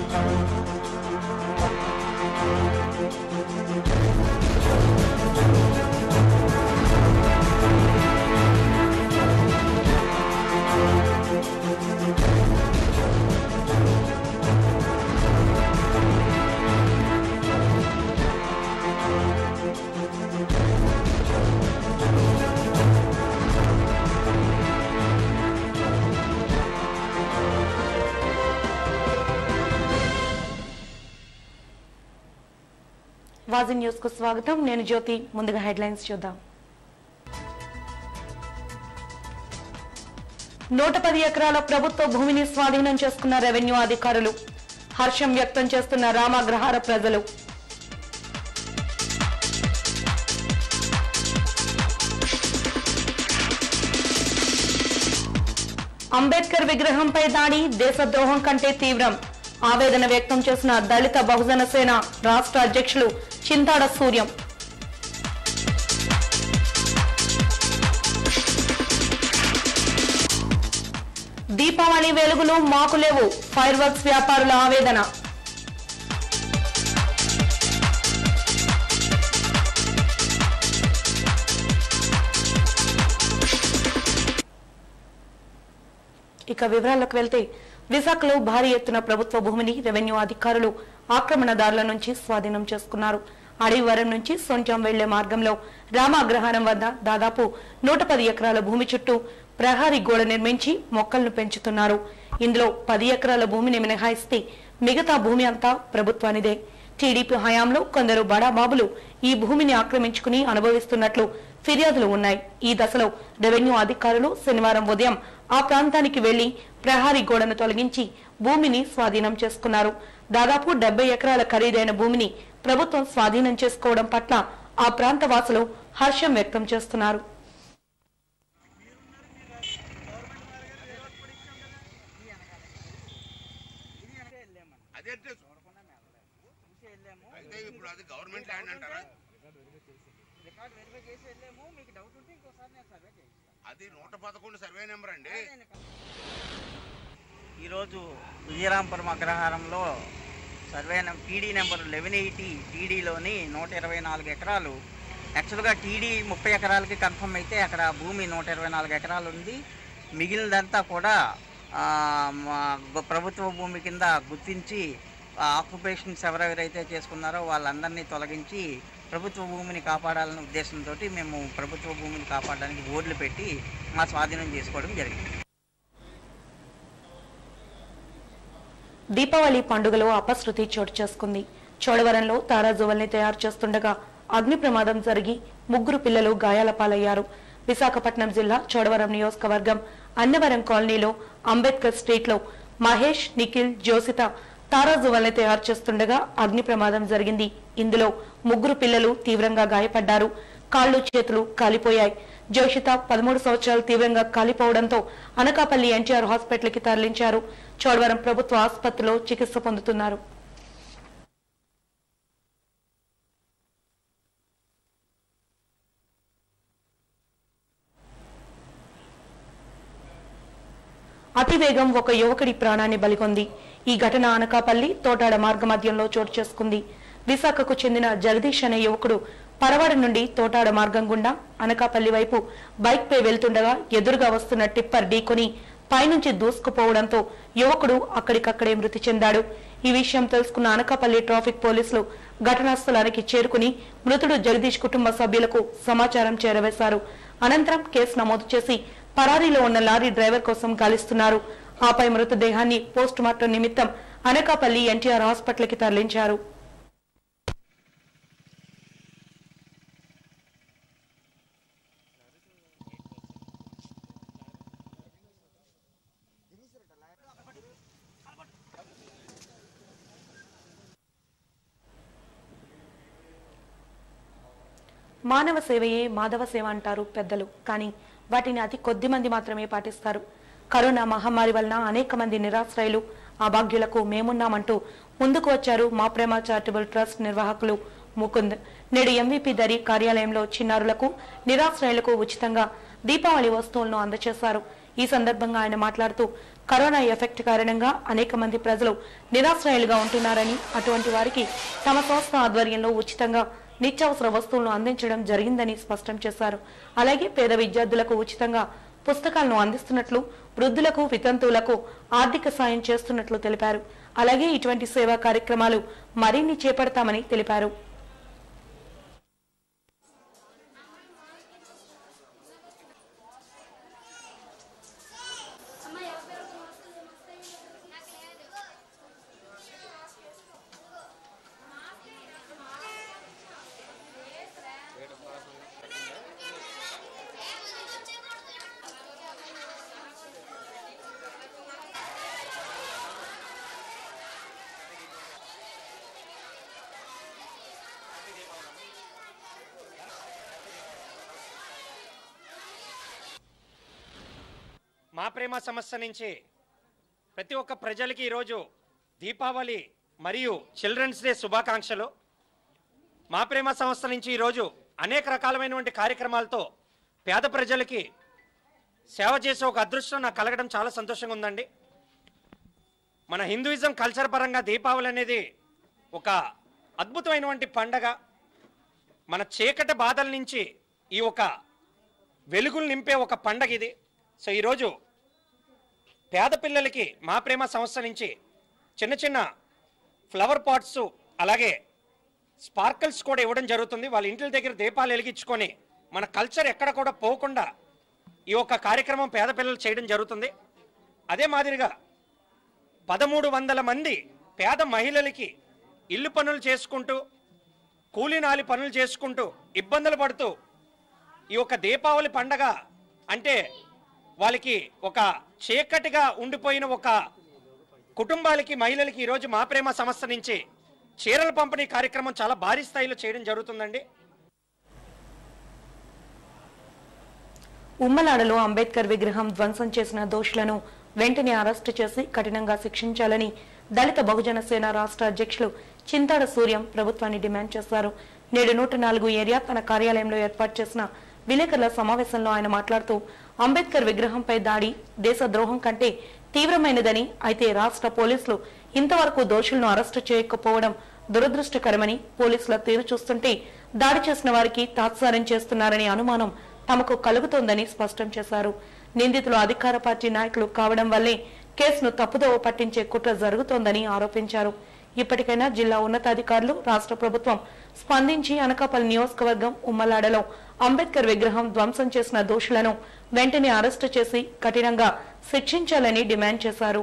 వాజీ news కు స్వాగతం నేను జ్యోతి ముందుగా హెడ్లైన్స్ చూద్దాం నూట పది ఎకరాల ప్రభుత్వ భూమిని స్వాధీనం చేసుకున్న రెవెన్యూ అధికారులు హర్షం వ్యక్తం చేస్తున్న రామగ్రహార ప్రజలు అంబేద్కర్ విగ్రహంపై దాడి దేశద్రోహం కంటే తీవ్రం ఆవేదన వ్యక్తం చేసిన దళిత బహుజన సేన రాష్ట్ర అధ్యక్షులు చింతాడ సూర్యం దీపావళి వెలుగులు మాకు లేవు ఫైర్ వర్క్స్ వ్యాపారుల ఆవేదన ఇక వివరాల్లోకి వెళ్తే విశాఖలో భారీ ఎత్తున ప్రభుత్వ భూమిని రెవెన్యూ అధికారులు ఆక్రమణదారుల నుంచి స్వాధీనం చేసుకున్నారు అడవివరం నుంచి సొంచం వెళ్లే మార్గంలో రామాగ్రహారం వద్ద దాదాపు నూట పది ఎకరాల భూమి చుట్టూ ప్రహారీ గోడ నిర్మించి మొక్కలను పెంచుతున్నారు ఇందులో పది ఎకరాల భూమిని మినహాయిస్తే మిగతా భూమి అంతా ప్రభుత్వానిదే టీడీపీ హయాంలో కొందరు బడాబాబులు ఈ భూమిని ఆక్రమించుకుని అనుభవిస్తున్నట్లు ఫిర్యాదులు ఉన్నాయి ఈ దశలో రెవెన్యూ అధికారులు శనివారం ఉదయం ఆ ప్రాంతానికి వెళ్లి ప్రహారీ గోడను తొలగించి భూమిని స్వాధీనం చేసుకున్నారు దాదాపు డెబ్బై ఎకరాల ఖరీదైన భూమిని ప్రభుత్వం స్వాధీనం చేసుకోవడం పట్ల ఆ ప్రాంత వాసులు హర్షం వ్యక్తం చేస్తున్నారు అదే అయితే ఇప్పుడు అది గవర్నమెంట్ ల్యాండ్ అంటారా రికార్డ్ వెరిఫై చేసి వెళ్ళాము మీకు డౌట్ ఉంటే ఇంకోసారి నేను సర్వే చేయిస్తాను అది నూట పదకొండు సర్వే నెంబర్ అండి ఈరోజు విజయరాంపురం అగ్రహారంలో సర్వే నెం టీడీ నెంబర్ లెవెన్ ఎయిటీ టీడీలోని నూట ఇరవై నాలుగు ఎకరాలు యాక్చువల్గా టీడీ ముప్పై ఎకరాలకి కన్ఫర్మ్ అయితే అక్కడ భూమి నూట ఇరవై నాలుగు ఎకరాలు ఉంది మిగిలినదంతా కూడా ఆ, మా ప్రభుత్వ భూమి కింద గుర్తించి ఆక్యుపేషన్స్ ఎవరెవరైతే చేసుకున్నారో వాళ్ళందరినీ తొలగించి ప్రభుత్వ భూమిని కాపాడాలనే ఉద్దేశంతో మేము ప్రభుత్వ భూమిని కాపాడడానికి బోర్డులు పెట్టి మా స్వాధీనం చేసుకోవడం జరిగింది దీపావళి పండుగలో అపశృతి చోటు చేసుకుంది చోడవరంలో తారాజువల్ని తయారు చేస్తుండగా అగ్ని ప్రమాదం జరిగి ముగ్గురు పిల్లలు గాయాల పాలయ్యారు విశాఖపట్నం జిల్లా చోడవరం నియోజకవర్గం అన్నవరం కాలనీలో అంబేద్కర్ స్ట్రీట్ లో మహేష్ నిఖిల్ జోసిత తారాజువల్ని తయారు చేస్తుండగా అగ్ని ప్రమాదం జరిగింది ఇందులో ముగ్గురు పిల్లలు తీవ్రంగా గాయపడ్డారు కాళ్ళు చేతులు కాలిపోయాయి జోషిత పదమూడు సంవత్సరాలు తీవ్రంగా కాలిపోవడంతో అనకాపల్లి ఎన్టీఆర్ హాస్పిటల్ కి తరలించారు చోడవరం ప్రభుత్వ ఆసుపత్రిలో చికిత్స పొందుతున్నారు అతివేగం ఒక యువకుడి ప్రాణాన్ని బలికొంది ఈ ఘటన అనకాపల్లి తోటాడ మార్గ మధ్యంలో చోటు చేసుకుంది విశాఖకు చెందిన జగదీష్ అనే యువకుడు పరవాడ నుండి తోటాడ మార్గం గుండా అనకాపల్లి వైపు బైక్ పై వెళ్తుండగా ఎదురుగా వస్తున్న టిప్పర్ ఢీకొని పైనుంచి దూసుకుపోవడంతో యువకుడు అక్కడికక్కడే మృతి చెందాడు ఈ విషయం తెలుసుకున్న అనకాపల్లి ట్రాఫిక్ పోలీసులు ఘటనా స్థలానికి చేరుకుని మృతుడు జగదీష్ కుటుంబ సభ్యులకు సమాచారం చేరవేశారు అనంతరం కేసు నమోదు చేసి పరారీలో ఉన్న లారీ డ్రైవర్ కోసం గాలిస్తున్నారు ఆపై మృతదేహాన్ని పోస్ట్ మార్టం నిమిత్తం అనకాపల్లి ఎన్టీఆర్ హాస్పిటల్ కి తరలించారు మానవ సేవయే మాధవ సేవ అంటారు పెద్దలు కానీ వాటిని అతి కొద్ది మంది మాత్రమే పాటిస్తారు కరోనా మహమ్మారి వలన అనేక మంది నిరాశ్రయులు అభాగ్యులకు మేమున్నామంటూ ముందుకు వచ్చారు మా ప్రేమ చారిటబుల్ ట్రస్ట్ నిర్వాహకులు ముకుంద్ నేడు ఎంవీపీ దరి కార్యాలయంలో చిన్నారులకు నిరాశ్రయులకు ఉచితంగా దీపావళి వస్తువులను అందజేశారు ఈ సందర్భంగా ఆయన మాట్లాడుతూ కరోనా ఎఫెక్ట్ కారణంగా అనేక మంది ప్రజలు నిరాశ్రయాలుగా ఉంటున్నారని అటువంటి వారికి తమ సంస్థ ఆధ్వర్యంలో ఉచితంగా నిత్యావసర వస్తువులను అందించడం జరిగిందని స్పష్టం చేశారు అలాగే పేద విద్యార్థులకు ఉచితంగా పుస్తకాలను అందిస్తున్నట్లు వృద్ధులకు వితంతువులకు ఆర్థిక సాయం చేస్తున్నట్లు తెలిపారు అలాగే ఇటువంటి సేవా కార్యక్రమాలు మరిన్ని చేపడతామని తెలిపారు మా ప్రేమ సమస్య నుంచి ప్రతి ఒక్క ప్రజలకి ఈరోజు దీపావళి మరియు చిల్డ్రన్స్ డే శుభాకాంక్షలు మా ప్రేమ సంస్థ నుంచి ఈరోజు అనేక రకాలమైనటువంటి కార్యక్రమాలతో పేద ప్రజలకి సేవ చేసే ఒక అదృష్టం నాకు కలగడం చాలా సంతోషంగా ఉందండి మన హిందూయిజం కల్చర్ పరంగా దీపావళి అనేది ఒక అద్భుతమైనటువంటి పండగ మన చీకటి బాధల నుంచి ఈ ఒక వెలుగులు నింపే ఒక పండగ ఇది సో ఈరోజు పేద పిల్లలకి మా ప్రేమ సంస్థ నుంచి చిన్న చిన్న ఫ్లవర్ పాట్స్ అలాగే స్పార్కల్స్ కూడా ఇవ్వడం జరుగుతుంది వాళ్ళ ఇంటి దగ్గర దీపాలు వెలిగించుకొని మన కల్చర్ ఎక్కడ కూడా పోకుండా ఈ యొక్క కార్యక్రమం పేద పిల్లలు చేయడం జరుగుతుంది అదే మాదిరిగా పదమూడు వందల మంది పేద మహిళలకి ఇల్లు పనులు చేసుకుంటూ కూలీ నాలి పనులు చేసుకుంటూ ఇబ్బందులు పడుతూ ఈ యొక్క దీపావళి పండగ అంటే వాళ్ళకి ఒక చీకటిగా ఉండిపోయిన ఒక కుటుంబాలకి మహిళలకి ఈరోజు మా ప్రేమ సంస్థ నుంచి చీరల పంపిణీ కార్యక్రమం చాలా భారీ స్థాయిలో చేయడం జరుగుతుందండి ఉమ్మలాడలో అంబేద్కర్ విగ్రహం ధ్వంసం చేసిన దోషులను వెంటనే అరెస్టు చేసి కఠినంగా శిక్షించాలని దళిత బహుజన సేన రాష్ట్ర అధ్యక్షులు చింతాడ సూర్యం ప్రభుత్వాన్ని డిమాండ్ చేశారు నేడు నూట నాలుగు ఏరియా తన కార్యాలయంలో ఏర్పాటు చేసిన విలేకరుల సమావేశంలో ఆయన మాట్లాడుతూ అంబేద్కర్ విగ్రహంపై దాడి దేశ ద్రోహం కంటే తీవ్రమైనదని అయితే రాష్ట్ర పోలీసులు ఇంతవరకు దోషులను అరెస్టు చేయకపోవడం దురదృష్టకరమని పోలీసుల తీరు చూస్తుంటే దాడి చేసిన వారికి తాత్సారం చేస్తున్నారనే అనుమానం తమకు కలుగుతోందని స్పష్టం చేశారు నిందితులు అధికార పార్టీ నాయకులు కావడం వల్లే కేసును తప్పుదోవ పట్టించే కుట్ర జరుగుతోందని ఆరోపించారు ఇప్పటికైనా జిల్లా ఉన్నతాధికారులు రాష్ట్ర ప్రభుత్వం స్పందించి అనకాపల్లి నియోజకవర్గం ఉమ్మలాడలో అంబేద్కర్ విగ్రహం ధ్వంసం చేసిన దోషులను వెంటనే అరెస్టు చేసి కఠినంగా శిక్షించాలని డిమాండ్ చేశారు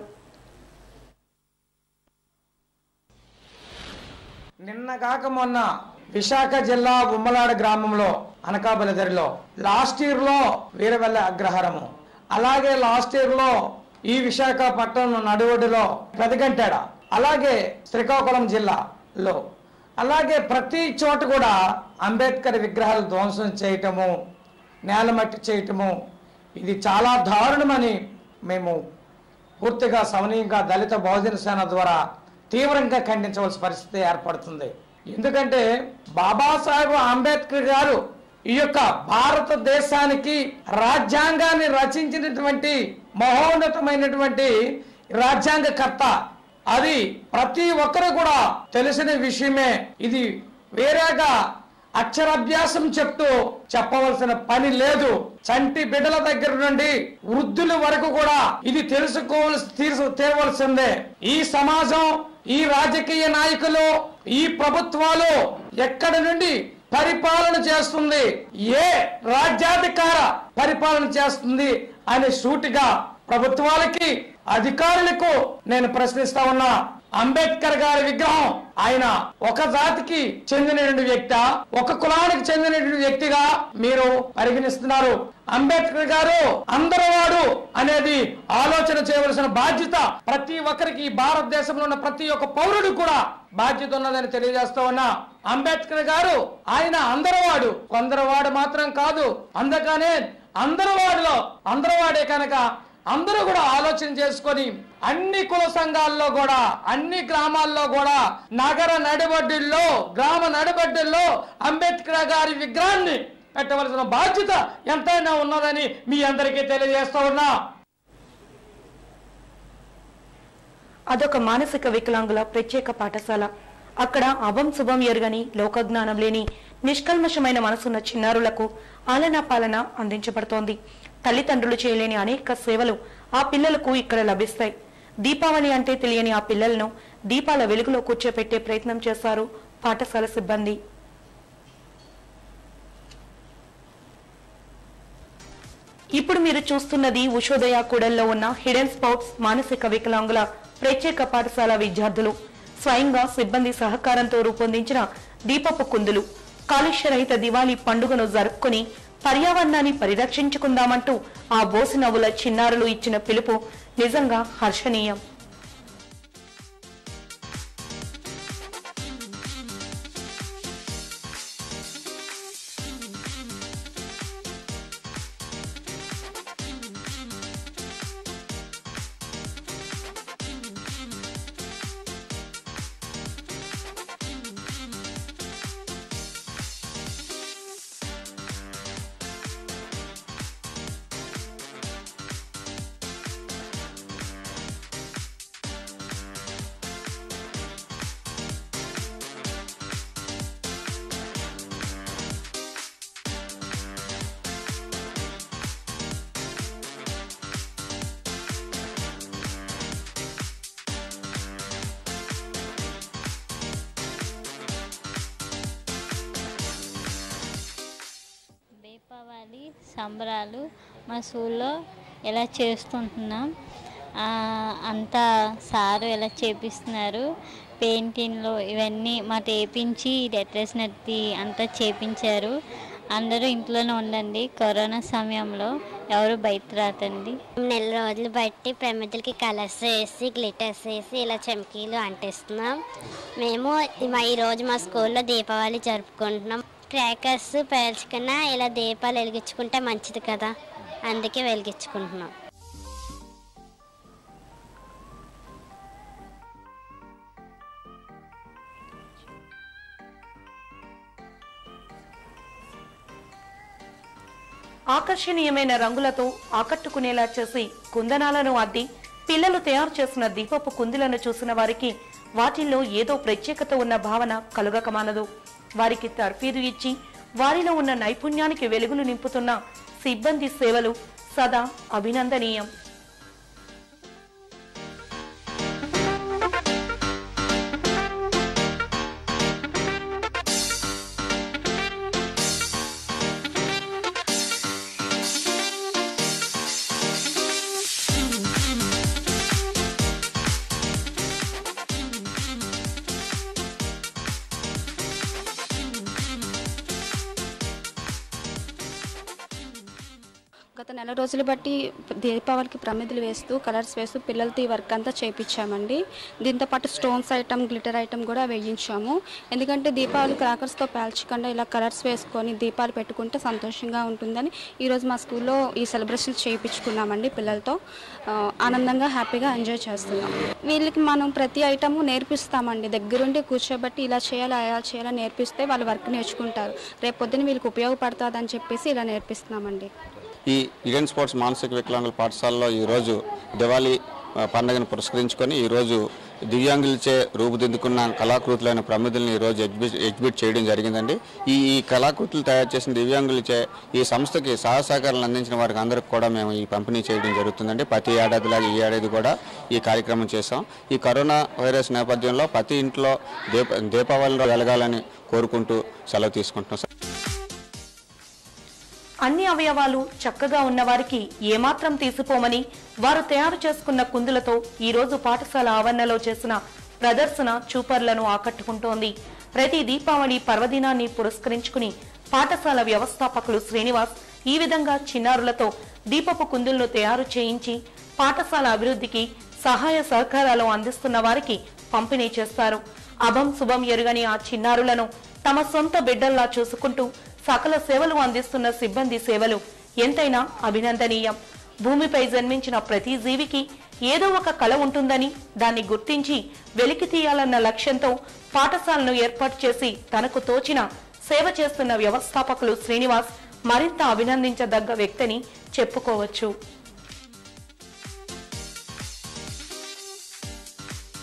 నిన్న కాక మొన్న విశాఖ జిల్లా ఉమ్మలాడ గ్రామంలో అనకాపల్లి దరిలో లాస్ట్ ఇయర్ లో వీరవెల్ల అగ్రహారము అలాగే లాస్ట్ ఇయర్ లో ఈ విశాఖపట్నం నడువడిలో పెదగంటాడ అలాగే శ్రీకాకుళం జిల్లాలో అలాగే ప్రతి చోట కూడా అంబేద్కర్ విగ్రహాలు ధ్వంసం చేయటము నేలమట్టి చేయటము ఇది చాలా దారుణమని మేము పూర్తిగా సమనీయంగా దళిత బహుజన సేన ద్వారా తీవ్రంగా ఖండించవలసిన పరిస్థితి ఏర్పడుతుంది ఎందుకంటే బాబాసాహెబ్ అంబేద్కర్ గారు ఈ యొక్క భారతదేశానికి రాజ్యాంగాన్ని రచించినటువంటి మహోన్నతమైనటువంటి రాజ్యాంగకర్త అది ప్రతి ఒక్కరు కూడా తెలిసిన విషయమే ఇది వేరేగా అక్షరాభ్యాసం చెప్తూ చెప్పవలసిన పని లేదు చంటి బిడ్డల దగ్గర నుండి వృద్ధుల వరకు కూడా ఇది తెలుసుకోవలసి తీర్చ తేవలసిందే ఈ సమాజం ఈ రాజకీయ నాయకులు ఈ ప్రభుత్వాలు ఎక్కడి నుండి పరిపాలన చేస్తుంది ఏ రాజ్యాధికార పరిపాలన చేస్తుంది అని సూటిగా ప్రభుత్వాలకి అధికారులకు నేను ప్రశ్నిస్తా ఉన్నా అంబేద్కర్ గారి విగ్రహం ఆయన ఒక జాతికి చెందినటువంటి వ్యక్తి ఒక కులానికి చెందినటువంటి వ్యక్తిగా మీరు పరిగణిస్తున్నారు అంబేద్కర్ గారు అందరూ వాడు అనేది ఆలోచన చేయవలసిన బాధ్యత ప్రతి ఒక్కరికి ఈ భారతదేశంలో ఉన్న ప్రతి ఒక్క పౌరుడు కూడా బాధ్యత ఉన్నదని తెలియజేస్తా ఉన్నా అంబేద్కర్ గారు ఆయన అందరూ వాడు కొందరు వాడు మాత్రం కాదు అందుకనే అందరూ వాడిలో అందరూ వాడే కనుక అందరూ కూడా ఆలోచన చేసుకొని అన్ని కుల సంఘాల్లో కూడా అన్ని గ్రామాల్లో కూడా నగర నడిబడ్డుల్లో గ్రామ నడిబడ్డుల్లో అంబేద్కర్ గారి విగ్రహాన్ని పెట్టవలసిన బాధ్యత ఎంతైనా ఉన్నదని మీ అందరికీ తెలియజేస్తా ఉన్నా అదొక మానసిక వికలాంగుల ప్రత్యేక పాఠశాల అక్కడ అభం శుభం ఎరుగని లోకజ్ఞానం లేని నిష్కల్మషమైన మనసున్న చిన్నారులకు ఆలనా పాలన అందించబడుతోంది తల్లిదండ్రులు చేయలేని అనేక సేవలు ఆ పిల్లలకు ఇక్కడ లభిస్తాయి దీపావళి అంటే తెలియని ఆ పిల్లలను దీపాల వెలుగులో కూర్చోపెట్టే ప్రయత్నం చేశారు పాఠశాల సిబ్బంది ఇప్పుడు మీరు చూస్తున్నది ఉషోదయ కూడల్లో ఉన్న హిడెన్ స్పౌట్స్ మానసిక వికలాంగుల ప్రత్యేక పాఠశాల విద్యార్థులు స్వయంగా సిబ్బంది సహకారంతో రూపొందించిన దీపపు కుందులు కాలుష్య రహిత దివాళీ పండుగను జరుపుకుని పర్యావరణాన్ని పరిరక్షించుకుందామంటూ ఆ బోసి నవ్వుల చిన్నారులు ఇచ్చిన పిలుపు నిజంగా హర్షణీయం దీపావళి సంబరాలు మా స్కూల్లో ఇలా చేస్తుంటున్నాం ఆ, అంతా సారు ఇలా చేపిస్తున్నారు పెయింటింగ్లు ఇవన్నీ మా చేపించి డెకరేషన్ అది అంతా చేపించారు అందరూ ఇంట్లోనే ఉండండి కరోనా సమయంలో ఎవరు బయట రాతండి నెల రోజులు బట్టి ప్రమిదలకి కలర్స్ వేసి గ్లిటర్స్ వేసి ఇలా చమ్కీలు అంటిస్తున్నాం మేము మా ఈరోజు మా స్కూల్లో దీపావళి జరుపుకుంటున్నాం క్రాకర్స్ పేల్చుకున్నా ఇలా దీపాలు వెలిగించుకుంటే మంచిది కదా అందుకే వెలిగించుకుంటున్నాం ఆకర్షణీయమైన రంగులతో ఆకట్టుకునేలా చేసి కుందనాలను అద్ది పిల్లలు తయారు చేసిన దీపపు కుందులను చూసిన వారికి వాటిల్లో ఏదో ప్రత్యేకత ఉన్న భావన కలుగకమానదు వారికి తర్ఫీదు ఇచ్చి వారిలో ఉన్న నైపుణ్యానికి వెలుగులు నింపుతున్న సిబ్బంది సేవలు సదా అభినందనీయం గత నెల రోజులు బట్టి దీపావళికి ప్రమిదలు వేస్తూ కలర్స్ వేస్తూ పిల్లలతో ఈ వర్క్ అంతా చేయించామండి దీంతో పాటు స్టోన్స్ ఐటమ్ గ్లిటర్ ఐటమ్ కూడా వేయించాము ఎందుకంటే దీపావళి క్రాకర్స్తో పేల్చకుండా ఇలా కలర్స్ వేసుకొని దీపాలు పెట్టుకుంటే సంతోషంగా ఉంటుందని ఈరోజు మా స్కూల్లో ఈ సెలబ్రేషన్స్ చేయించుకున్నామండి పిల్లలతో ఆ, ఆనందంగా హ్యాపీగా ఎంజాయ్ చేస్తున్నాం వీళ్ళకి మనం ప్రతి ఐటము నేర్పిస్తామండి దగ్గరుండి కూర్చోబెట్టి ఇలా చేయాలి అలా చేయాలని నేర్పిస్తే వాళ్ళు వర్క్ నేర్చుకుంటారు రేపు పొద్దున వీళ్ళకి ఉపయోగపడుతుందని చెప్పేసి ఇలా నేర్పిస్తున్నామండి ఈ ఈడెన్ స్పోర్ట్స్ మానసిక వికలాంగుల పాఠశాలలో ఈరోజు దివాళీ ఆ, పండుగను పురస్కరించుకొని ఈరోజు దివ్యాంగులచే రూపుదిద్దుకున్న కళాకృతులైన ప్రమిదల్ని ఈరోజు ఎగ్జిబిట్ ఎగ్జిబిట్ చేయడం జరిగిందండి ఈ ఈ కళాకృతులు తయారు చేసిన దివ్యాంగులచే ఈ సంస్థకి సహాయ సహకారాలు అందించిన వారికి అందరికి కూడా మేము ఈ పంపిణీ చేయడం జరుగుతుందండి ప్రతి ఏడాదిలాగా ఈ ఏడాది కూడా ఈ కార్యక్రమం చేసాం ఈ కరోనా వైరస్ నేపథ్యంలో ప్రతి ఇంట్లో దీప దీపావళిలో వెలగాలని కోరుకుంటూ సెలవు తీసుకుంటున్నాం సార్ అన్ని అవయవాలు చక్కగా ఉన్నవారికి ఏమాత్రం తీసిపోమని వారు తయారు చేసుకున్న కుందులతో ఈ రోజు పాఠశాల ఆవరణలో చేసిన ప్రదర్శన చూపర్లను ఆకట్టుకుంటోంది ప్రతి దీపావళి పర్వదినాన్ని పురస్కరించుకుని పాఠశాల వ్యవస్థాపకులు శ్రీనివాస్ ఈ విధంగా చిన్నారులతో దీపపు కుందులను తయారు చేయించి పాఠశాల అభివృద్ధికి సహాయ సహకారాలు అందిస్తున్న వారికి పంపిణీ చేస్తారు అభం శుభం ఎరుగని ఆ చిన్నారులను తమ సొంత బిడ్డల్లా చూసుకుంటూ సకల సేవలు అందిస్తున్న సిబ్బంది సేవలు ఎంతైనా అభినందనీయం భూమిపై జన్మించిన ప్రతి జీవికి ఏదో ఒక కళ ఉంటుందని దాన్ని గుర్తించి వెలికి తీయాలన్న లక్ష్యంతో పాఠశాలను ఏర్పాటు చేసి తనకు తోచిన సేవ చేస్తున్న వ్యవస్థాపకులు శ్రీనివాస్ మరింత అభినందించదగ్గ వ్యక్తిని చెప్పుకోవచ్చు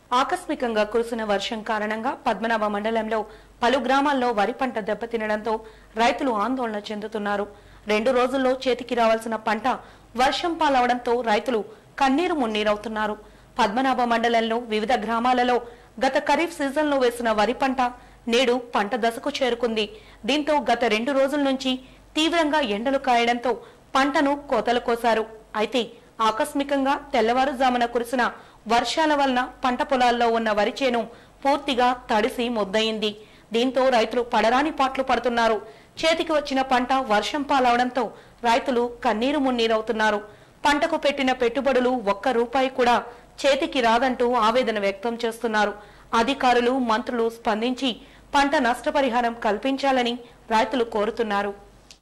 ఆకస్మికంగా కురిసిన వర్షం కారణంగా పద్మనాభ మండలంలో పలు గ్రామాల్లో వరి పంట దెబ్బతినడంతో రైతులు ఆందోళన చెందుతున్నారు రెండు రోజుల్లో చేతికి రావాల్సిన పంట వర్షం పాలవడంతో రైతులు కన్నీరు మున్నీరవుతున్నారు పద్మనాభ మండలంలో వివిధ గ్రామాలలో గత ఖరీఫ్ సీజన్లో వేసిన వరి పంట నేడు పంట దశకు చేరుకుంది దీంతో గత రెండు రోజుల నుంచి తీవ్రంగా ఎండలు కాయడంతో పంటను కోతలు కోశారు అయితే ఆకస్మికంగా తెల్లవారుజామున కురిసిన వర్షాల వలన పంట పొలాల్లో ఉన్న వరి చేను పూర్తిగా తడిసి ముద్దయింది దీంతో రైతులు పడరాని పాట్లు పడుతున్నారు చేతికి వచ్చిన పంట వర్షం పాలవడంతో రైతులు కన్నీరు మున్నీరవుతున్నారు పంటకు పెట్టిన పెట్టుబడులు ఒక్క రూపాయి కూడా చేతికి రాదంటూ ఆవేదన వ్యక్తం చేస్తున్నారు అధికారులు మంత్రులు స్పందించి పంట నష్టపరిహారం కల్పించాలని రైతులు కోరుతున్నారు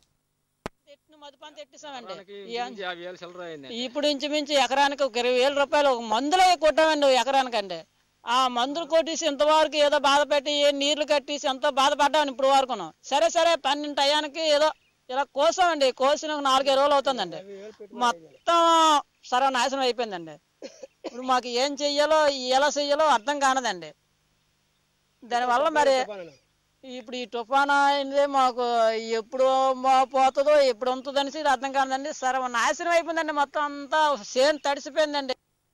ఇప్పుడు ఇంచుమించు ఎకరానికి ఒక ఇరవై వేల రూపాయలు ఒక మందులో కొట్టామండి ఎకరానికండి ఆ మందులు కొట్టేసి ఇంతవరకు ఏదో బాధ పెట్టి ఏ నీళ్లు కట్టేసి ఎంతో బాధపడ్డామని ఇప్పుడు వరకు సరే సరే పన్నెండు టయానికి ఏదో ఇలా కోసామండి కోసిన ఒక నాలుగైదు రోజులు అవుతుందండి మొత్తం సర్వనాశనం అయిపోయిందండి ఇప్పుడు మాకు ఏం చెయ్యాలో ఎలా చెయ్యాలో అర్థం కానదండి దానివల్ల మరి ఇప్పుడు ఈ తుఫాన్ అనేది మాకు ఎప్పుడు మా- పోతుందో ఎప్పుడు ఉంటుందో అనేసి అర్థం కాదండి సర్వ నాశనం అయిపోయిందండి మొత్తం అంతా సేన్ తడిసిపోయిందండి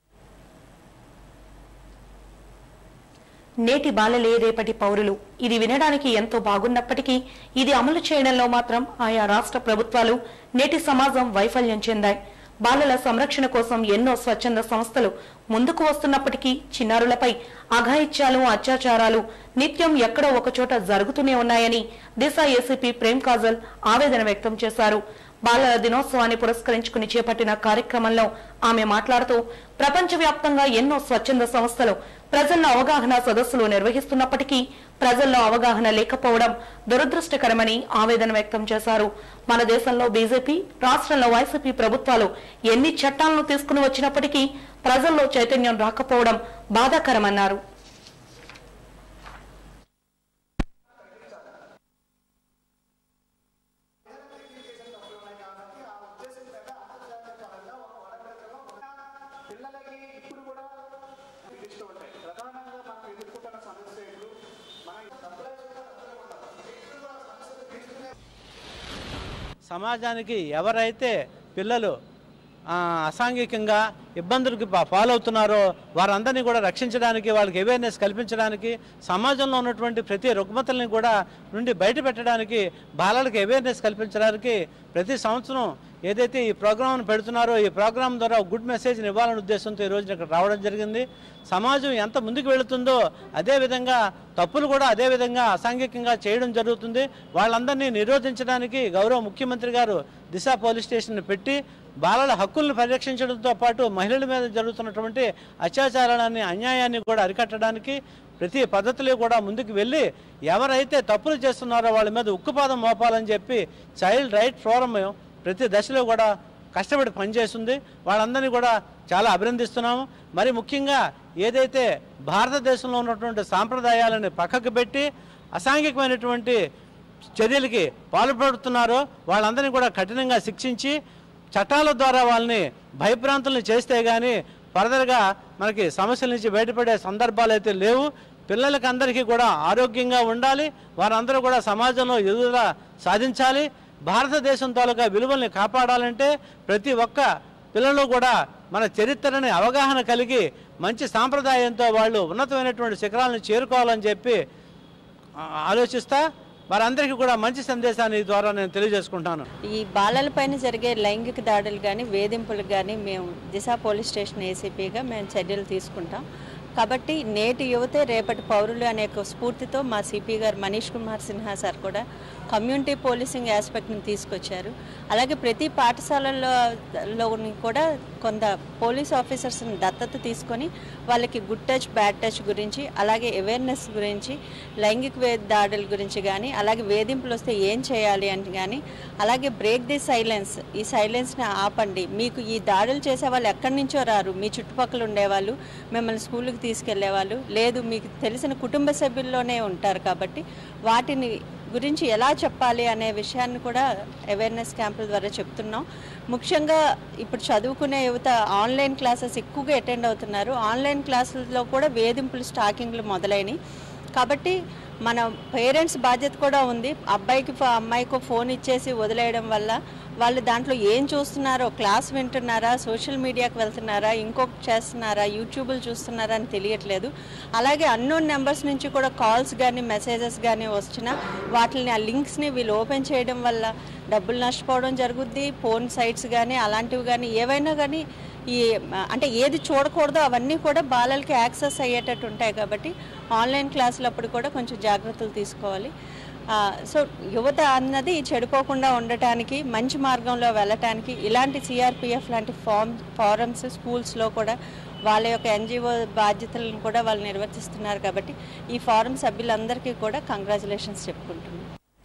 నేటి బాలలే రేపటి పౌరులు ఇది వినడానికి ఎంతో బాగున్నప్పటికీ ఇది అమలు చేయడంలో మాత్రం ఆయా రాష్ట్ర ప్రభుత్వాలు నేటి సమాజం వైఫల్యం చెందాయి బాలల సంరక్షణ కోసం ఎన్నో స్వచ్ఛంద సంస్థలు ముందుకు వస్తున్నప్పటికీ చిన్నారులపై అఘాయిత్యాలు అత్యాచారాలు నిత్యం ఎక్కడో ఒకచోట జరుగుతూనే ఉన్నాయని దిశ ఏసీపీ ప్రేమ్ కాజల్ ఆవేదన వ్యక్తం చేశారు బాలల దినోత్సవాన్ని పురస్కరించుకుని చేపట్టిన కార్యక్రమంలో ఆమె మాట్లాడుతూ ప్రపంచవ్యాప్తంగా ఎన్నో స్వచ్ఛంద సంస్థలు ప్రజల్లో అవగాహన సదస్సులు నిర్వహిస్తున్నప్పటికీ ప్రజల్లో అవగాహన లేకపోవడం దురదృష్టకరమని ఆవేదన వ్యక్తం చేశారు మన దేశంలో బీజేపీ రాష్ట్రంలో వైసీపీ ప్రభుత్వాలు ఎన్ని చట్టాలను తీసుకుని వచ్చినప్పటికీ ప్రజల్లో చైతన్యం రాకపోవడం బాధాకరమన్నారు సమాజానికి ఎవరైతే పిల్లలు ఆ, అసాంఘికంగా ఇబ్బందులకు పా- పాలవుతున్నారో వారందరినీ కూడా రక్షించడానికి వాళ్ళకి అవేర్నెస్ కల్పించడానికి సమాజంలో ఉన్నటువంటి ప్రతి రుగ్మతల్ని కూడా నుండి బయట పెట్టడానికి బాలలకి అవేర్నెస్ కల్పించడానికి ప్రతి సంవత్సరం ఏదైతే ఈ ప్రోగ్రామ్ను పెడుతున్నారో ఈ ప్రోగ్రాం ద్వారా ఒక గుడ్ మెసేజ్ని ఇవ్వాలనే ఉద్దేశంతో ఈ రోజున ఇక్కడ రావడం జరిగింది సమాజం ఎంత ముందుకు వెళుతుందో అదేవిధంగా తప్పులు కూడా అదేవిధంగా అసాంఘికంగా చేయడం జరుగుతుంది వాళ్ళందరినీ నిరోధించడానికి గౌరవ ముఖ్యమంత్రి గారు దిశ పోలీస్ స్టేషన్ పెట్టి బాలల హక్కులను పరిరక్షించడంతో పాటు మహిళల మీద జరుగుతున్నటువంటి అత్యాచారాన్ని అన్యాయాన్ని కూడా అరికట్టడానికి ప్రతి పద్ధతిలో కూడా ముందుకు వెళ్ళి ఎవరైతే తప్పులు చేస్తున్నారో వాళ్ళ మీద ఉక్కుపాదం మోపాలని చెప్పి చైల్డ్ రైట్ ఫోరం ప్రతి దశలో కూడా కష్టపడి పనిచేస్తుంది వాళ్ళందరినీ కూడా చాలా అభినందిస్తున్నాము మరి ముఖ్యంగా ఏదైతే భారతదేశంలో ఉన్నటువంటి సాంప్రదాయాలను పక్కకు పెట్టి అసాంఘికమైనటువంటి చర్యలకి పాల్పడుతున్నారో వాళ్ళందరినీ కూడా కఠినంగా శిక్షించి చట్టాల ద్వారా వాళ్ళని భయభ్రాంతులను చేస్తే కానీ ఫర్దర్గా మనకి సమస్యల నుంచి బయటపడే సందర్భాలు అయితే లేవు పిల్లలకి అందరికీ కూడా ఆరోగ్యంగా ఉండాలి వారందరూ కూడా సమాజంలో ఎదుగుదల సాధించాలి భారతదేశం తాలూకా విలువల్ని కాపాడాలంటే ప్రతి ఒక్క పిల్లలు కూడా మన చరిత్రని అవగాహన కలిగి మంచి సాంప్రదాయంతో వాళ్ళు ఉన్నతమైనటువంటి శిఖరాలను చేరుకోవాలని చెప్పి ఆ, ఆలోచిస్తా వారందరికీ కూడా మంచి సందేశాన్ని ఈ ద్వారా నేను తెలియజేసుకుంటాను ఈ బాలలపైన జరిగే లైంగిక దాడులు కానీ వేధింపులు కానీ మేము దిశ పోలీస్ స్టేషన్ ఏసీపీగా మేము చర్యలు తీసుకుంటాం కాబట్టి నేటి యువతే రేపటి పౌరులు అనే ఒక స్ఫూర్తితో మా సిపి గారు మనీష్ కుమార్ సిన్హా సార్ కూడా కమ్యూనిటీ పోలీసింగ్ ఆస్పెక్ట్ని తీసుకొచ్చారు అలాగే ప్రతి పాఠశాలల్లో లోని కూడా కొంత పోలీస్ ఆఫీసర్స్ని దత్తత తీసుకొని వాళ్ళకి గుడ్ టచ్ బ్యాడ్ టచ్ గురించి అలాగే అవేర్నెస్ గురించి లైంగిక వే దాడుల గురించి కానీ అలాగే వేధింపులు వస్తే ఏం చేయాలి అని కానీ అలాగే బ్రేక్ ది సైలెన్స్ ఈ సైలెన్స్ని ఆపండి మీకు ఈ దాడులు చేసే వాళ్ళు ఎక్కడి నుంచో రారు మీ చుట్టుపక్కల ఉండేవాళ్ళు మిమ్మల్ని స్కూల్కి తీసుకెళ్లేవాళ్ళు లేదు మీకు తెలిసిన కుటుంబ సభ్యుల్లోనే ఉంటారు కాబట్టి వాటిని గురించి ఎలా చెప్పాలి అనే విషయాన్ని కూడా అవేర్నెస్ క్యాంపుల ద్వారా చెప్తున్నాం ముఖ్యంగా ఇప్పుడు చదువుకునే యువత ఆన్లైన్ క్లాసెస్ ఎక్కువగా అటెండ్ అవుతున్నారు ఆన్లైన్ క్లాసుల్లో కూడా వేధింపులు స్టాకింగ్లు మొదలైనవి కాబట్టి మన పేరెంట్స్ బాధ్యత కూడా ఉంది అబ్బాయికి ఫో- అమ్మాయికో ఫోన్ ఇచ్చేసి వదిలేయడం వల్ల వాళ్ళు దాంట్లో ఏం చూస్తున్నారో క్లాస్ వింటున్నారా సోషల్ మీడియాకి వెళ్తున్నారా ఇంకొక చేస్తున్నారా యూట్యూబ్లు చూస్తున్నారా అని తెలియట్లేదు అలాగే అన్నోన్ నెంబర్స్ నుంచి కూడా కాల్స్ కానీ మెసేజెస్ కానీ వచ్చినా వాటిని ఆ లింక్స్ని వీళ్ళు ఓపెన్ చేయడం వల్ల డబ్బులు నష్టపోవడం జరుగుద్ది ఫోన్ సైట్స్ కానీ అలాంటివి కానీ ఏవైనా కానీ ఈ అంటే ఏది చూడకూడదో అవన్నీ కూడా బాలలకి యాక్సెస్ అయ్యేటట్టు ఉంటాయి కాబట్టి ఆన్లైన్ క్లాసులప్పుడు కూడా కొంచెం జాగ్రత్తలు తీసుకోవాలి ఆ, సో యువత అన్నది చెడిపోకుండా ఉండటానికి మంచి మార్గంలో వెళ్ళటానికి ఇలాంటి సిఆర్పిఎఫ్ లాంటి ఫామ్ ఫారమ్స్ స్కూల్స్లో కూడా వాళ్ళ యొక్క ఎన్జిఓ బాధ్యతలను కూడా వాళ్ళు నిర్వర్తిస్తున్నారు కాబట్టి ఈ ఫారం సభ్యులందరికీ కూడా కంగ్రాచులేషన్స్ చెప్పుకుంటున్నాను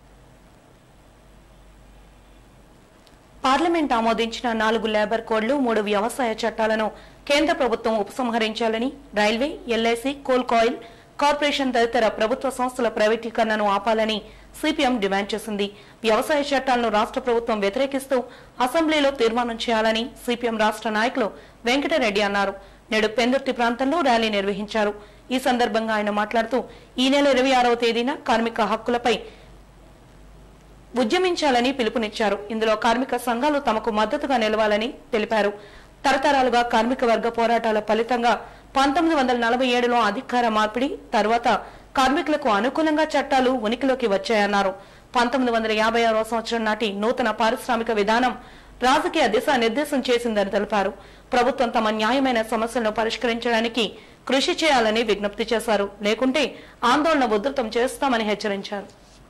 పార్లమెంట్ ఆమోదించిన నాలుగు లేబర్ కోడ్లు మూడు వ్యవసాయ చట్టాలను కేంద్ర ప్రభుత్వం ఉపసంహరించాలని రైల్వే ఎల్ఐసి కోల్ కాయిల్ కార్పొరేషన్ తదితర ప్రభుత్వ సంస్థల ప్రైవేటీకరణను ఆపాలని సిపిఎం డిమాండ్ చేసింది వ్యవసాయ చట్టాలను రాష్ట్ర ప్రభుత్వం వ్యతిరేకిస్తూ అసెంబ్లీలో తీర్మానం చేయాలని సిపిఎం రాష్ట్ర నాయకులు వెంకటరెడ్డి అన్నారు నేడు పెందుర్తి ప్రాంతంలో ర్యాలీ నిర్వహించారు ఈ సందర్భంగా ఆయన మాట్లాడుతూ ఈ నెల ఇరవై ఆరవ తేదీన కార్మిక హక్కులపై ఉద్యమించాలని పిలుపునిచ్చారు ఇందులో కార్మిక సంఘాలు తమకు మద్దతుగా నిలవాలని తెలిపారు తరతరాలుగా కార్మిక వర్గ పోరాటాల ఫలితంగా పంతొమ్మిది వందల నలభై ఏడులో అధికార మార్పిడి తర్వాత కార్మికులకు అనుకూలంగా చట్టాలు ఉనికిలోకి వచ్చాయన్నారు పంతొమ్మిది వందల యాభై ఆరో సంవత్సరం నాటి నూతన పారిశ్రామిక విధానం రాజకీయ దిశా నిర్దేశం చేసిందని తెలిపారు ప్రభుత్వం తమ న్యాయమైన సమస్యలను పరిష్కరించడానికి కృషి చేయాలని విజ్ఞప్తి చేశారు లేకుంటే ఆందోళన ఉధృతం చేస్తామని హెచ్చరించారు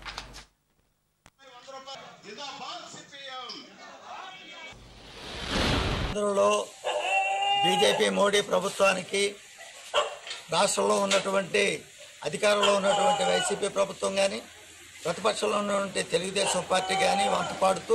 కేంద్రంలో బీజేపీ మోడీ ప్రభుత్వానికి రాష్ట్రంలో ఉన్నటువంటి అధికారంలో ఉన్నటువంటి వైసీపీ ప్రభుత్వం కానీ ప్రతిపక్షంలో ఉన్నటువంటి తెలుగుదేశం పార్టీ కానీ వంత పాడుతూ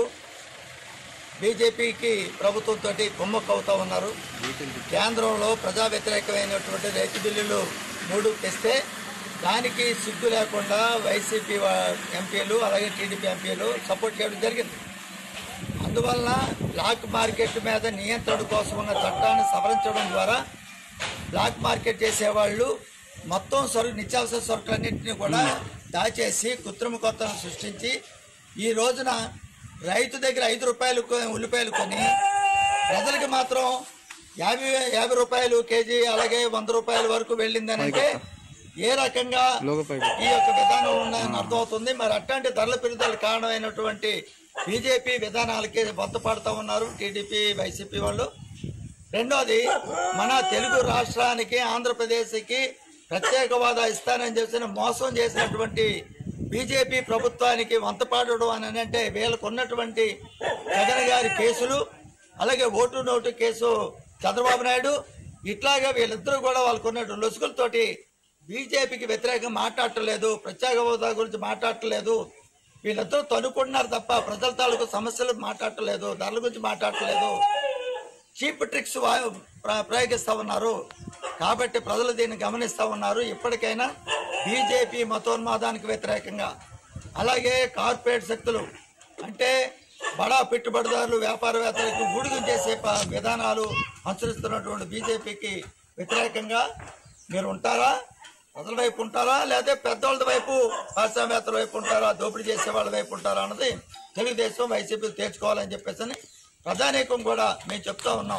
బీజేపీకి ప్రభుత్వంతో కుమ్మక్కు అవుతా ఉన్నారు కేంద్రంలో ప్రజా వ్యతిరేకమైనటువంటి రైతు బిల్లులు మూడు తెస్తే దానికి సిగ్గు లేకుండా వైసీపీ వా- ఎంపీలు అలాగే టీడీపీ ఎంపీలు సపోర్ట్ చేయడం జరిగింది అందువలన బ్లాక్ మార్కెట్ మీద నియంత్రణ కోసం ఉన్న చట్టాన్ని సవరించడం ద్వారా బ్లాక్ మార్కెట్ చేసేవాళ్ళు మొత్తం సరుకు నిత్యావసర సరుకులన్నింటినీ కూడా దాచేసి కృత్రిమ కొత్తను సృష్టించి ఈ రోజున రైతు దగ్గర ఐదు రూపాయలు కొ- ఉల్లిపాయలు కొని ప్రజలకి మాత్రం యాభై యాభై రూపాయలు కేజీ అలాగే వంద రూపాయల వరకు వెళ్ళిందని అంటే ఏ రకంగా ఈ యొక్క విధానం ఉన్నాయని అర్థమవుతుంది మరి అట్లాంటి ధరల పెరుగుదల కారణమైనటువంటి బీజేపీ విధానాలకి బొత్త పడుతూ ఉన్నారు టీడీపీ వైసీపీ వాళ్ళు రెండోది మన తెలుగు రాష్ట్రానికి ఆంధ్రప్రదేశ్కి ప్రత్యేక హోదా ఇస్తానని చెప్పిన మోసం చేసినటువంటి బీజేపీ ప్రభుత్వానికి వంతపాడడం అని అంటే వీళ్ళకు ఉన్నటువంటి జగన్ గారి కేసులు అలాగే vote note case Chandrababu Naidu ఇట్లాగా వీళ్ళిద్దరూ కూడా వాళ్ళకు ఉన్నటువంటి లొసుగులతోటి బీజేపీకి వ్యతిరేకంగా మాట్లాడటలేదు ప్రత్యేక హోదా గురించి మాట్లాడటలేదు వీళ్ళిద్దరూ తనుకుంటున్నారు తప్ప ప్రజల తాలూకు సమస్యలు మాట్లాడటలేదు ధరల గురించి మాట్లాడటలేదు చీప్ ట్రిక్స్ వా- ప్ర- ప్రయోగిస్తా ఉన్నారు కాబట్టి ప్రజలు దీన్ని గమనిస్తా ఉన్నారు ఇప్పటికైనా బీజేపీ మతోన్మాదానికి వ్యతిరేకంగా అలాగే కార్పొరేట్ శక్తులు అంటే బడా పెట్టుబడిదారులు వ్యాపారవేత్తలకు ఊడిగం చేసే ప- విధానాలు అనుసరిస్తున్నటువంటి బీజేపీకి వ్యతిరేకంగా మీరు ఉంటారా ప్రజల వైపు ఉంటారా లేదా పెద్దవాళ్ళ వైపు పారిశ్రామికవేత్తల వైపు ఉంటారా దోపిడీ చేసే వాళ్ళ వైపు ఉంటారా అన్నది తెలుగుదేశం వైసీపీ తేల్చుకోవాలని చెప్పేసి అని ప్రధానికం కూడా మేము చెప్తా ఉన్నాం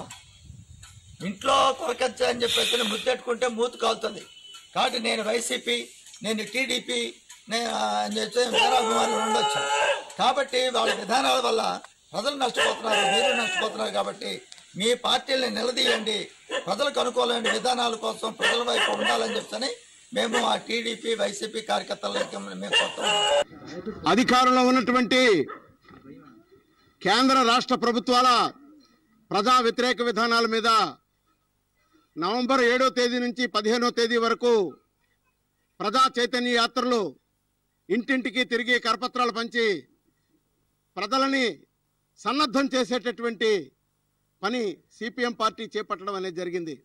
ఇంట్లో కొరకచ్చ అని చెప్పేసి ముద్దెట్టుకుంటే మూతి కాలుతుంది కాబట్టి నేను వైసీపీ నేను టీడీపీ నేను ఆ, అని చెప్పి వీరాభిమానులు ఉండొచ్చు కాబట్టి వాళ్ళ విధానాల వల్ల ప్రజలు నష్టపోతున్నారు మీరు నష్టపోతున్నారు కాబట్టి మీ పార్టీల్ని నిలదీయండి ప్రజలకు అనుకూలమైన విధానాల కోసం ప్రజల వైపు ఉండాలని చెప్తని మేము ఆ టీడీపీ వైసీపీ కార్యకర్తలకి మేము కొత్త అధికారంలో ఉన్నటువంటి కేంద్ర రాష్ట్ర ప్రభుత్వాల ప్రజా వ్యతిరేక విధానాల మీద నవంబర్ ఏడో తేదీ నుంచి పదిహేనో తేదీ వరకు ప్రజా చైతన్య యాత్రలు ఇంటింటికి తిరిగి కరపత్రాలు పంచి ప్రజలని సన్నద్ధం చేసేటటువంటి పని సిపిఎం పార్టీ చేపట్టడం అనేది జరిగింది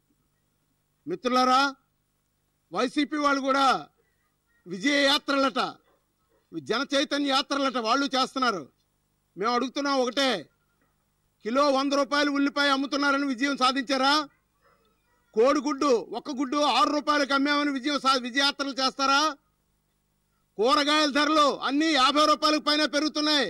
మిత్రులారా వైసీపీ వాళ్ళు కూడా విజయ యాత్రలట జన చైతన్య యాత్రలట వాళ్ళు చేస్తున్నారు మేము అడుగుతున్నాం ఒకటే కిలో వంద రూపాయలు ఉల్లిపాయ అమ్ముతున్నారని విజయం సాధించారా కోడిగుడ్డు ఒక్క గుడ్డు ఆరు రూపాయలకు అమ్మామని విజయం సా విజయాత్రలు చేస్తారా కూరగాయల ధరలు అన్నీ యాభై రూపాయలకు పైన పెరుగుతున్నాయి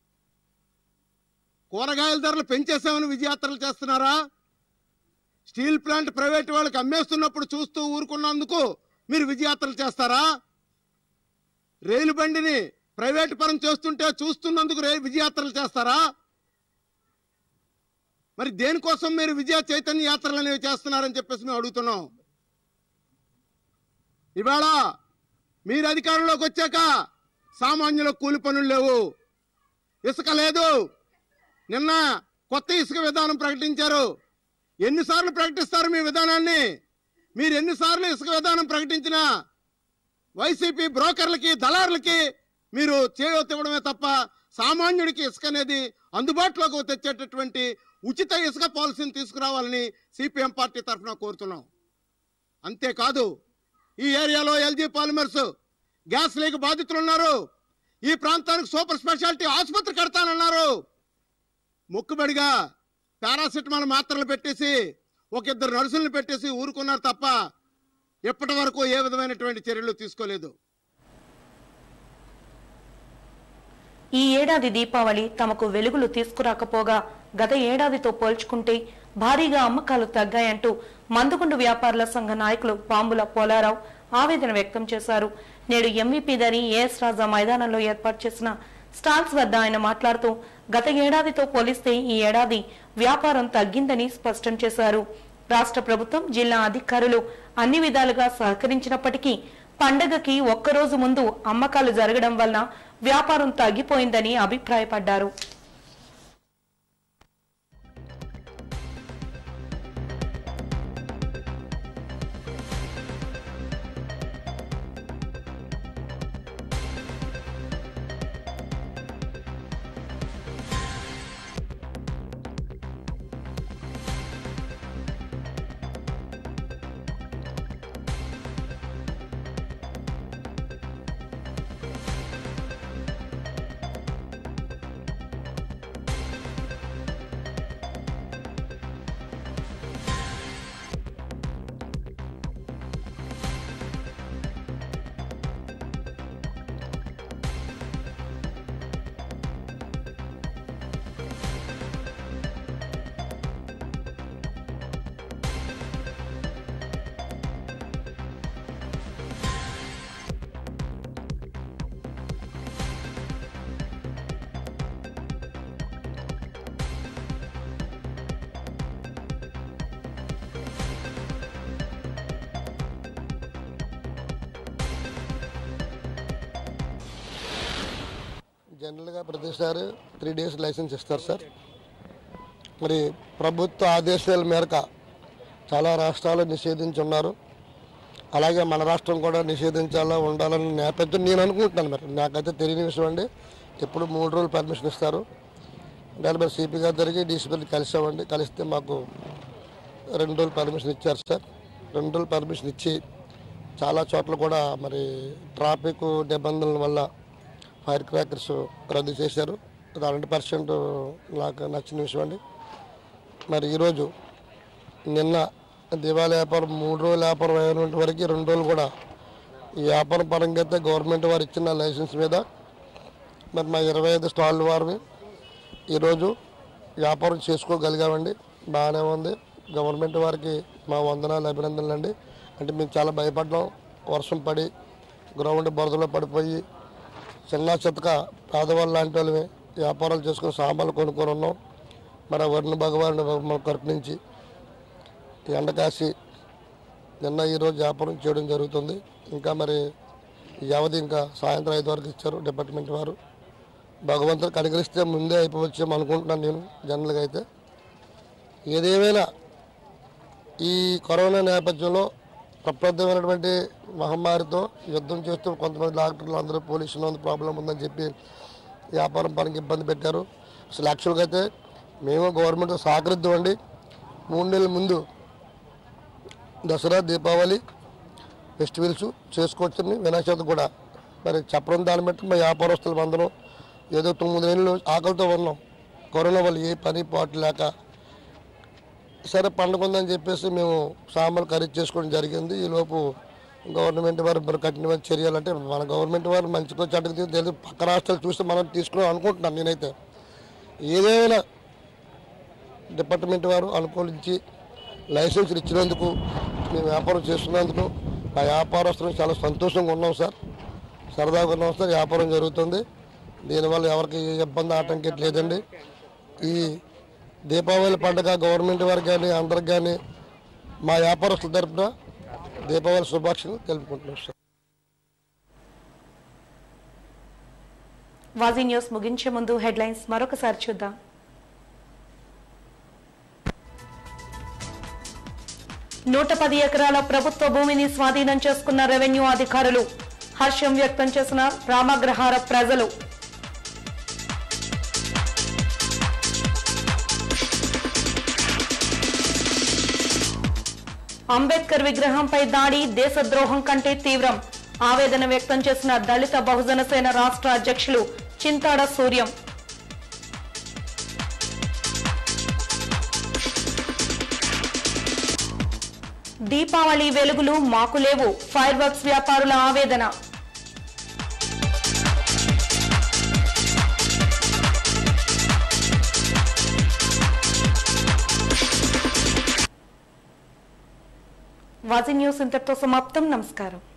కూరగాయల ధరలు పెంచేసామని విజయాత్రలు చేస్తున్నారా స్టీల్ ప్లాంట్ ప్రైవేట్ వాళ్ళకి అమ్మేస్తున్నప్పుడు చూస్తూ ఊరుకున్నందుకు మీరు విజయాత్రలు చేస్తారా రైలు బండిని ప్రైవేట్ పరం చేస్తుంటే చూస్తున్నందుకు రే విజయాత్రలు చేస్తారా మరి దేనికోసం మీరు విజయ చైతన్య యాత్రలు అనేవి చేస్తున్నారని చెప్పేసి మేము అడుగుతున్నాం ఇవాళ మీరు అధికారంలోకి వచ్చాక సామాన్యులకు కూలి పనులు లేవు ఇసుక లేదు నిన్న కొత్త ఇసుక విధానం ప్రకటించారు ఎన్నిసార్లు ప్రకటిస్తారు మీ విధానాన్ని మీరు ఎన్నిసార్లు ఇసుక విధానం ప్రకటించినా వైసీపీ బ్రోకర్లకి దళారులకి మీరు చేయొత్తి ఇవ్వడమే తప్ప సామాన్యుడికి ఇసుక అనేది అందుబాటులోకి తెచ్చేటటువంటి ఉచిత ఇసుక పాలసీని తీసుకురావాలని సిపిఎం పార్టీ తరఫున కోరుతున్నాం అంతేకాదు ఈ ఏరియాలో ఎల్జీ పాలిమర్స్ గ్యాస్ లీక్ బాధితులు ఉన్నారు ఈ ప్రాంతానికి సూపర్ స్పెషాలిటీ ఆసుపత్రి కడతానన్నారు మొక్కుబడిగా పారాసిటమాల్ మాత్రలు పెట్టేసి ఒక ఇద్దరు నర్సులను పెట్టేసి ఊరుకున్నారు తప్ప ఇప్పటి వరకు ఏ విధమైనటువంటి చర్యలు తీసుకోలేదు ఈ ఏడాది దీపావళి తమకు వెలుగులు తీసుకురాకపోగా గత ఏడాదితో పోల్చుకుంటే భారీగా అమ్మకాలు తగ్గాయంటూ మందుగుండు వ్యాపారుల సంఘ నాయకులు పాంబుల పోలారావు ఆవేదన వ్యక్తం చేశారు నేడు ఎంవీపీ దని ఏఎస్ రాజా మైదానంలో ఏర్పాటు చేసిన స్టాల్స్ వద్ద ఆయన మాట్లాడుతూ గత ఏడాదితో పోలిస్తే ఈ ఏడాది వ్యాపారం తగ్గిందని స్పష్టం చేశారు రాష్ట్ర ప్రభుత్వం జిల్లా అధికారులు అన్ని విధాలుగా సహకరించినప్పటికీ పండగకి ఒక్కరోజు ముందు అమ్మకాలు జరగడం వల్ల వ్యాపారం తగ్గిపోయిందని అభిప్రాయపడ్డారు జనరల్గా ప్రతిసారి త్రీ డేస్ లైసెన్స్ ఇస్తారు సార్ మరి ప్రభుత్వ ఆదేశాల మేరకు చాలా రాష్ట్రాలు నిషేధించున్నారు అలాగే మన రాష్ట్రం కూడా నిషేధించాలా ఉండాలని నేపథ్యం నేను అనుకుంటున్నాను మరి నాకైతే తెలియని విషయం అండి ఎప్పుడు మూడు రోజులు పర్మిషన్ ఇస్తారు దాని మరి సిపి గారి జరిగి డీసీపీని కలిసామండి కలిస్తే మాకు రెండు రోజులు పర్మిషన్ ఇచ్చారు సార్ రెండు రోజులు పర్మిషన్ ఇచ్చి చాలా చోట్ల కూడా మరి ట్రాఫిక్ నిబంధనల వల్ల ఫైర్ క్రాకర్స్ రద్దు చేశారు అది హండ్రెడ్ పర్సెంట్ నాకు నచ్చిన విషయం అండి మరి ఈరోజు నిన్న దివాళీ వ్యాపారం మూడు రోజుల వ్యాపారం అయినంత వరకు రెండు రోజులు కూడా ఈ వ్యాపారం పరంగా అయితే గవర్నమెంట్ వారు ఇచ్చిన లైసెన్స్ మీద మరి మా ఇరవై ఐదు స్టాల్ వారిని ఈరోజు వ్యాపారం చేసుకోగలిగామండి బాగానే ఉంది గవర్నమెంట్ వారికి మా వందనాలు అభినందనలు అండి అంటే మేము చాలా భయపడ్డాం వర్షం పడి గ్రౌండ్ బురదలో పడిపోయి చిన్న చితక పేదవాళ్ళు లాంటి వాళ్ళమే వ్యాపారాలు చేసుకుని సామాన్లు కొనుక్కొని ఉన్నాం మరి ఆ వరుణ భగవానుడు మన తరపు నుంచి ఈ ఎండ కాసి నిన్న ఈరోజు వ్యాపారం చేయడం జరుగుతుంది ఇంకా మరి ఈ వ్యవధి ఇంకా సాయంత్రం ఐదు వరకు ఇచ్చారు డిపార్ట్మెంట్ వారు భగవంతుడు కనికరిస్తే ముందే అయిపోవచ్చాం అనుకుంటున్నాను నేను జనరల్గా అయితే ఏదేమైనా ఈ కరోనా నేపథ్యంలో ప్రప్రదమైనటువంటి మహమ్మారితో యుద్ధం చేస్తూ కొంతమంది డాక్టర్లు అందరూ పోలీసులు ఉంది ప్రాబ్లం ఉందని చెప్పి వ్యాపారం పనికి ఇబ్బంది పెట్టారు అసలు యాక్చువల్గా అయితే మేము గవర్నమెంట్ సహకరిద్దామండి మూడు నెలల ముందు దసరా దీపావళి ఫెస్టివల్స్ చేసుకోవచ్చని వినాయక చవితి కూడా మరి చెప్పడం దాన్ని బట్టి మా వ్యాపారస్తులు అందరం ఏదో తొమ్మిది నెలలు ఆకలితో ఉన్నాం కరోనా వల్ల ఏ పని పాటు లేక సరే పండుగ ఉందని చెప్పేసి మేము సామాన్లు ఖరీదు చేసుకోవడం జరిగింది ఈలోపు గవర్నమెంట్ వారు మరి కఠినమైన చర్యలు అంటే మన గవర్నమెంట్ వారు మంచిగా చెడ్డకు తీ- తెలియదు పక్క రాష్ట్రాలు చూస్తే మనం తీసుకున్నాం అనుకుంటున్నాను నేనైతే ఏదైనా డిపార్ట్మెంట్ వారు అనుకూలించి లైసెన్సులు ఇచ్చినందుకు మేము వ్యాపారం చేస్తున్నందుకు ఆ వ్యాపారస్తులు చాలా సంతోషంగా ఉన్నాం సార్ సరదాగా ఉన్నాం సార్ వ్యాపారం జరుగుతుంది దీనివల్ల ఎవరికి ఏ ఇబ్బంది ఆటంకం లేదండి ఈ దీపావళి పండుగ గవర్నమెంట్ వారికి కానీ అందరికి కానీ మా వ్యాపారస్తుల తరపున దీపావళి శుభాకాంక్షలు తెలుపుకుంటున్నాం సార్ వాజీ న్యూస్ ముగించే ముందు హెడ్లైన్స్ మరొకసారి చూద్దాం నూట పది ఎకరాల ప్రభుత్వ భూమిని స్వాధీనం చేసుకున్న రెవెన్యూ అధికారులు హర్షం వ్యక్తం చేసిన రామగ్రహార ప్రజలు అంబేద్కర్ విగ్రహంపై దాడి దేశద్రోహం కంటే తీవ్రం ఆవేదన వ్యక్తం చేసిన దళిత బహుజన సేన రాష్ట్ర అధ్యక్షులు చింతాడ సూర్యం దీపావళి వెలుగులు మాకు లేవు ఫైర్ వర్క్స్ వ్యాపారుల ఆవేదన వాజీ న్యూస్ ఇంతటితో సమాప్తం నమస్కారం